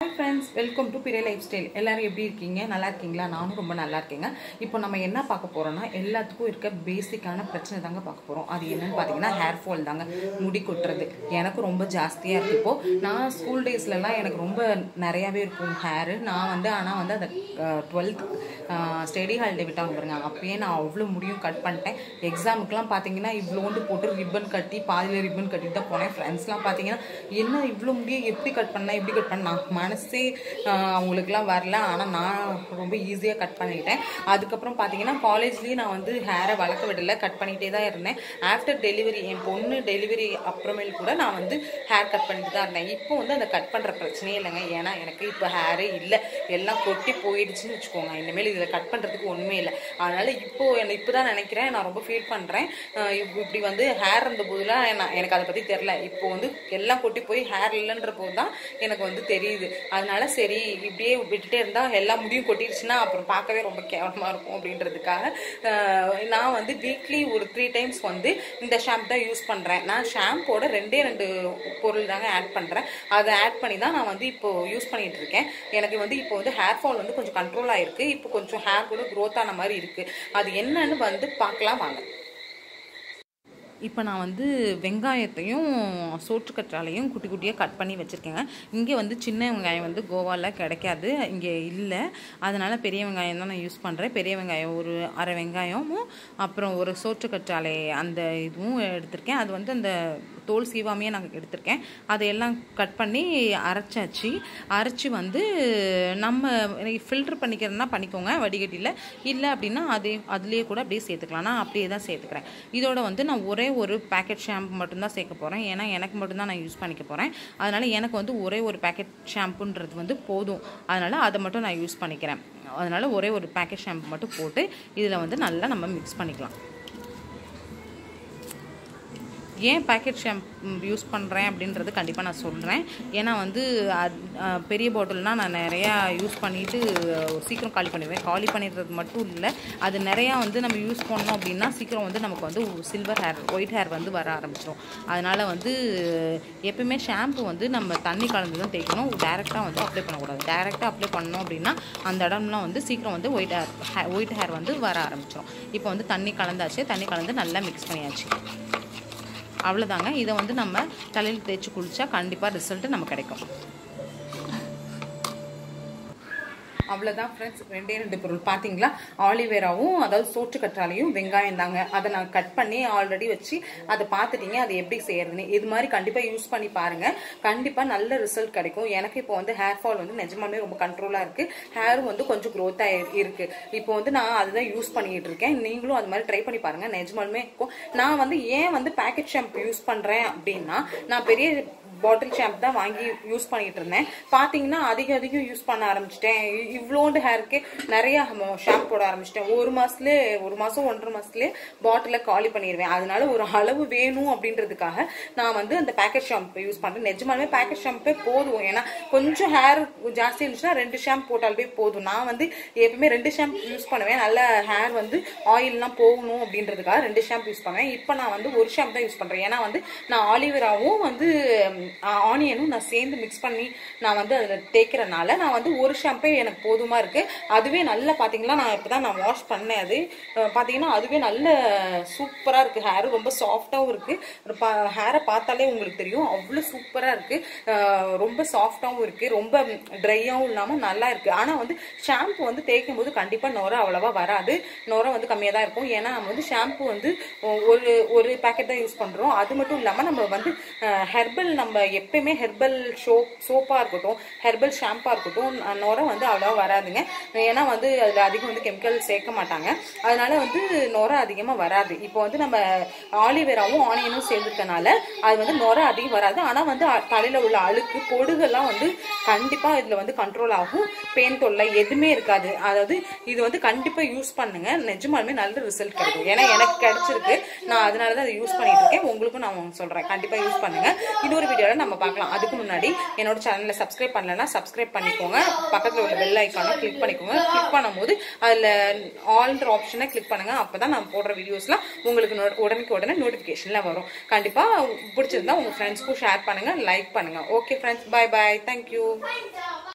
friends welcome to Pirai lifestyle எல்லாரும் எப்படி இருக்கீங்க நல்லா இருக்கீங்களா நானும் ரொம்ப நல்லா இருக்கேங்க இப்போ நம்ம என்ன பார்க்க போறோம்னா எல்லாத்துக்கும் இருக்க பேசிக்கான பிரச்சனை தாங்க பார்க்க போறோம் அது என்னன்னு பார்த்தீங்கன்னா ஹேர் ஃபால் தாங்க முடி கொட்டுறது எனக்கு ரொம்ப ஜாஸ்தியாக இருக்கு இப்போ நான் ஸ்கூல் டேஸ்லலாம் எனக்கு ரொம்ப நிறையாவே இருக்கும் ஹேரு நான் வந்து ஆனால் வந்து அந்த டுவெல்த் ஸ்டடி ஹாலிடே விட்டாங்க பாருங்க அப்பயே நான் அவ்வளோ முடியும் கட் பண்ணிட்டேன் எக்ஸாமுக்குலாம் பார்த்தீங்கன்னா இவ்வளோண்டு போட்டு ரிப்பன் கட்டி பாதியில் ரிப்பன் கட்டிட்டு தான் போனேன் ஃப்ரெண்ட்ஸ்லாம் பார்த்தீங்கன்னா என்ன இவ்வளோ முடிய எப்படி கட் பண்ணேன் எப்படி கட் பண்ண நான் மனசே ஆஹ், அவங்களுக்குலாம் வரல ஆனால் நான் ரொம்ப ஈஸியாக கட் பண்ணிட்டேன் அதுக்கப்புறம் பார்த்தீங்கன்னா காலேஜ்லேயும் நான் வந்து ஹேரை வளர்க்க விடல கட் பண்ணிகிட்டே தான் இருந்தேன் ஆஃப்டர் டெலிவரி என் பொண்ணு டெலிவரி அப்புறமேல் கூட நான் வந்து ஹேர் கட் பண்ணிட்டு தான் இருந்தேன் இப்போ வந்து அந்த கட் பண்ணுற பிரச்சனையே இல்லைங்க ஏன்னா எனக்கு இப்போ ஹேரே இல்லை எல்லாம் கொட்டி போயிடுச்சுன்னு வச்சுக்கோங்க இனிமேல் இதில் கட் பண்ணுறதுக்கு ஒன்றுமே இல்லை அதனால் இப்போ என்ன இப்போ தான் நினைக்கிறேன் நான் ரொம்ப ஃபீல் பண்ணுறேன் இப்படி வந்து ஹேர் இருந்த போதுலாம் நான் எனக்கு அதை பற்றி தெரில இப்போ வந்து எல்லாம் கொட்டி போய் ஹேர் இல்லைன்ற போது தான் எனக்கு வந்து தெரியுது அதனால சரி இப்படியே விட்டுட்டே இருந்தால் எல்லா முடியும் கொட்டிடுச்சுன்னா அப்புறம் பார்க்கவே ரொம்ப கேவலமாக இருக்கும் அப்படின்றதுக்காக அஹ், நான் வந்து வீக்லி ஒரு த்ரீ டைம்ஸ் வந்து இந்த ஷாம்பு தான் யூஸ் பண்ணுறேன் நான் ஷாம்போட ரெண்டே ரெண்டு பொருள் தாங்க ஆட் பண்ணுறேன் அதை ஆட் பண்ணி தான் நான் வந்து இப்போ யூஸ் பண்ணிட்டு இருக்கேன் எனக்கு வந்து இப்போ வந்து ஹேர் ஃபால் வந்து கொஞ்சம் கண்ட்ரோல் ஆயிருக்கு இப்போ கொஞ்சம் ஹேர் கூட க்ரோத் ஆன மாதிரி இருக்கு அது என்னன்னு வந்து பார்க்கலாம் வாங்க இப்போ நான் வந்து வெங்காயத்தையும் சோற்றுக்கற்றாலையும் குட்டி குட்டியாக கட் பண்ணி வச்சுருக்கேங்க இங்கே வந்து சின்ன வெங்காயம் வந்து கோவாவில் கிடைக்காது இங்கே இல்லை அதனால் பெரிய வெங்காயம் தான் நான் யூஸ் பண்ணுறேன் பெரிய வெங்காயம் ஒரு அரை வெங்காயமும் அப்புறம் ஒரு சோற்றுக்கற்றாழை அந்த இதுவும் எடுத்திருக்கேன் அது வந்து அந்த தோல் சீவாமையே நான் எடுத்திருக்கேன் அதையெல்லாம் கட் பண்ணி அரைச்சாச்சு அரைச்சி வந்து நம்ம ஃபில்டர் பண்ணிக்கிறதுனா பண்ணிக்கோங்க வடிகட்டியில் இல்லை அப்படின்னா அதே அதுலேயே கூட அப்படியே சேர்த்துக்கலாம் நான் அப்படியே தான் சேர்த்துக்கிறேன் இதோட வந்து நான் ஒரே ஒரு பேக்கெட் ஷாம்பு மட்டும்தான் சேர்க்க போகிறேன் ஏன்னா எனக்கு மட்டும்தான் நான் யூஸ் பண்ணிக்க போகிறேன் அதனால் எனக்கு வந்து ஒரே ஒரு பேக்கெட் ஷாம்புன்றது வந்து போதும் அதனால் அதை மட்டும் நான் யூஸ் பண்ணிக்கிறேன் அதனால் ஒரே ஒரு பேக்கெட் ஷாம்பு மட்டும் போட்டு இதில் வந்து நல்லா நம்ம மிக்ஸ் பண்ணிக்கலாம் ஏன் பேக்கெட் ஷாம்பு யூஸ் பண்ணுறேன் அப்படின்றது கண்டிப்பாக நான் சொல்கிறேன் ஏன்னா வந்து அது, அஹ், பெரிய பாட்டில்னால் நான் நிறையா யூஸ் பண்ணிவிட்டு சீக்கிரம் காலி பண்ணிடுவேன் காலி பண்ணிடுறது மட்டும் இல்லை அது நிறையா வந்து நம்ம யூஸ் பண்ணோம் அப்படின்னா சீக்கிரம் வந்து நமக்கு வந்து சில்வர் ஹேர் ஒயிட் ஹேர் வந்து வர ஆரம்பிச்சிடும் அதனால் வந்து எப்பயுமே ஷாம்பு வந்து நம்ம தண்ணி கலந்து தான் தேய்க்கணும் டேரெக்டாக வந்து அப்ளை பண்ணக்கூடாது டேரெக்டாக அப்ளை பண்ணோம் அப்படின்னா அந்த இடம்லாம் வந்து சீக்கிரம் வந்து ஒயிட் ஹேர் ஒயிட் ஹேர் வந்து வர ஆரம்பிச்சிடும் இப்போ வந்து தண்ணி கலந்தாச்சு தண்ணி கலந்து நல்லா மிக்ஸ் பண்ணியாச்சு அவ்வளோதாங்க இதை வந்து நம்ம தலையில் தேய்ச்சி குளிச்சா கண்டிப்பாக ரிசல்ட் நமக்கு கிடைக்கும் அவ்வளோதான் ஃப்ரெண்ட்ஸ் ரெண்டே ரெண்டு பொருள் பார்த்தீங்களா ஆலிவேராவும் அதாவது சோற்று கற்றாலையும் வெங்காயம் தாங்க அதை நான் கட் பண்ணி ஆல்ரெடி வச்சு அதை பார்த்துட்டீங்க அது எப்படி செய்யறதுன்னு இது மாதிரி கண்டிப்பாக யூஸ் பண்ணி பாருங்க கண்டிப்பாக நல்ல ரிசல்ட் கிடைக்கும் எனக்கு இப்போ வந்து ஹேர் ஃபால் வந்து நிஜமாலுமே ரொம்ப கண்ட்ரோலாக இருக்கு ஹேரும் வந்து கொஞ்சம் க்ரோத்தாக இருக்கு இப்போ வந்து நான் அதுதான் யூஸ் பண்ணிட்டு இருக்கேன் நீங்களும் அது மாதிரி ட்ரை பண்ணி பாருங்க நிஜமாலுமே இருக்கும் நான் வந்து ஏன் வந்து பேக்கெட் ஷாம்பு யூஸ் பண்ணுறேன் அப்படின்னா நான் பெரிய பாட்டில் ஷாம்பு தான் வாங்கி யூஸ் பண்ணிட்டு இருந்தேன் பார்த்தீங்கன்னா அதிக அதிகம் யூஸ் பண்ண ஆரம்பிச்சிட்டேன் இவ்வளோண்டு ஹேருக்கு நிறைய ஷாம்பு போட ஆரம்பிச்சிட்டேன் ஒரு மாசத்துலேயே ஒரு மாசம் ஒன்றரை மாசத்துலேயே பாட்டில காலி பண்ணிடுவேன் அதனால ஒரு அளவு வேணும் அப்படின்றதுக்காக நான் வந்து அந்த பேக்கெட் ஷாம்பு யூஸ் பண்றேன் நிஜமாலுமே பேக்கெட் ஷாம்பே போதும் ஏன்னா கொஞ்சம் ஹேர் ஜாஸ்தி இருந்துச்சுன்னா ரெண்டு ஷாம்பு போட்டாலுமே போதும் நான் வந்து எப்பவுமே ரெண்டு ஷாம்பு யூஸ் பண்ணுவேன் நல்ல ஹேர் வந்து ஆயில்லாம் போகணும் அப்படின்றதுக்காக ரெண்டு ஷாம்பு யூஸ் பண்ணுவேன் இப்போ நான் வந்து ஒரு ஷாம்பு தான் யூஸ் பண்றேன் ஏன்னா வந்து நான் ஆலிவேராவும் வந்து ஆனியனும் நான் சேர்ந்து மிக்ஸ் பண்ணி நான் வந்து அதில் தேய்க்கிறனால நான் வந்து ஒரு ஷாம்பே எனக்கு போதுமா இருக்கு அதுவே நல்லா பார்த்தீங்களா நான் இப்போ தான் நான் வாஷ் பண்ணேன் அது அஹ் பார்த்தீங்கன்னா அதுவே நல்ல சூப்பராக இருக்கு ஹேர் ரொம்ப சாஃப்டாகவும் இருக்கு ஹேரை பார்த்தாலே உங்களுக்கு தெரியும் அவ்வளோ சூப்பராக இருக்கு அஹ் ரொம்ப சாஃப்டாகவும் இருக்கு ரொம்ப ட்ரையாகவும் இல்லாமல் நல்லா இருக்கு ஆனால் வந்து ஷாம்பு வந்து தேய்க்கும் போது கண்டிப்பாக நுர அவ்வளவா வராது நுர வந்து கம்மியாக தான் இருக்கும் ஏன்னா நம்ம வந்து ஷாம்பு வந்து ஒரு ஒரு பேக்கெட் தான் யூஸ் பண்ணுறோம் அது மட்டும் இல்லாமல் நம்ம வந்து ஹெர்பல் நம்ம எப்பயுமே ஹெர்பல் சோப் சோப்பாக இருக்கட்டும் ஹெர்பல் ஷாம்பாக இருக்கட்டும் ந- நுர வந்து அவ்வளோவா வராதுங்க ஏன்னா வந்து அதில் அதிகம் வந்து கெமிக்கல் சேர்க்க மாட்டாங்க அதனால வந்து நுர அதிகமாக வராது இப்போ வந்து நம்ம ஆலிவேராவும் ஆனியனும் சேர்ந்துருக்கனால அது வந்து நுர அதிகம் வராது ஆனால் வந்து அ- தலையில உள்ள அழுக்கு பொடுகெல்லாம் வந்து கண்டிப்பாக இதில் வந்து கண்ட்ரோல் ஆகும் பெயின் தொல்லை எதுவுமே இருக்காது அதாவது இது வந்து கண்டிப்பாக யூஸ் பண்ணுங்க நிஜமாலுமே நல்ல ரிசல்ட் கிடைக்கும் ஏன்னா எனக்கு கிடைச்சிருக்கு நான் அதனால தான் அதை யூஸ் பண்ணிட்டு இருக்கேன் உங்களுக்கும் நான் சொல்கிறேன் கண்டிப்பாக யூஸ் பண்ணுங்க இன்னொரு வீடியோவில் நம்ம பார்க்கலாம் அதுக்கு முன்னாடி என்னோட சேனலை சப்ஸ்கிரைப் பண்ணலன்னா சப்ஸ்கிரைப் பண்ணிக்கோங்க பக்கத்தில் உள்ள பெல் ஐக்கானை கிளிக் பண்ணிக்கோங்க கிளிக் பண்ணும்போது அதில் ஆல்ன்ற ஆப்ஷனை கிளிக் பண்ணுங்க அப்போ தான் நான் போடுற வீடியோஸ்லாம் உங்களுக்கு நோ- உடனுக்கு உடனே நோட்டிஃபிகேஷனில் வரும் கண்டிப்பாக பிடிச்சிருந்தா உங்கள் ஃப்ரெண்ட்ஸ்க்கும் ஷேர் பண்ணுங்க லைக் பண்ணுங்க okay friends bye bye thank you